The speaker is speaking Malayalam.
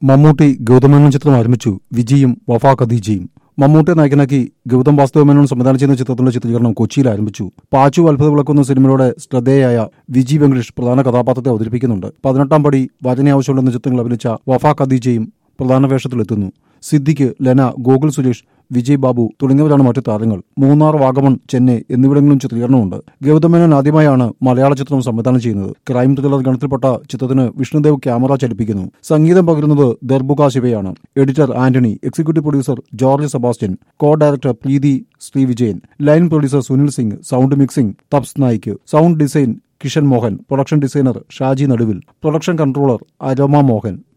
മമ്മൂട്ടി ഗൗതമേനോൻ ചിത്രം ആരംഭിച്ചു വിജിയും വഫ ഖദീജയും മമ്മൂട്ടിയെ നായകനാക്കി ഗൗതം വാസുദേവ മേനോൻ സംവിധാനം ചെയ്യുന്ന ചിത്രത്തിന്റെ ചിത്രീകരണം കൊച്ചിയിൽ ആരംഭിച്ചു പാച്ചു അത്ഭുത വിളക്കുന്ന സിനിമയുടെ ശ്രദ്ധേയായ വിജി വെങ്കടേഷ് പ്രധാന കഥാപാത്രത്തെ അവതരിപ്പിക്കുന്നുണ്ട് പതിനെട്ടാം പടി വാചന ആവശ്യമുണ്ടെന്ന ചിത്രങ്ങൾ അഭിനയിച്ച വഫ ഖദീജയും പ്രധാന വേഷത്തിലെത്തുന്നു സിദ്ദിഖ് ലെന ഗോകുൽ സുരേഷ് വിജയ് ബാബു തുടങ്ങിയവരാണ് മറ്റു താരങ്ങൾ മൂന്നാർ വാഗമൺ ചെന്നൈ എന്നിവിടങ്ങളിലും ചിത്രീകരണമുണ്ട് ഗൗതമേനോൻ ആദ്യമായാണ് മലയാള ചിത്രം സംവിധാനം ചെയ്യുന്നത് ക്രൈം ത്രില്ലർ ഗണത്തിൽപ്പെട്ട ചിത്രത്തിന് വിഷ്ണുദേവ് ക്യാമറ ചലിപ്പിക്കുന്നു സംഗീതം പകരുന്നത് ദർബുക ശിവയാണ് editor Antony executive producer George Sebastian co director Preethi Sreevijayan line producer Sunil Singh sound mixing Tapas Nayak sound design Kishan Mohan production designer Shaji Naduvil production controller aroma Mohan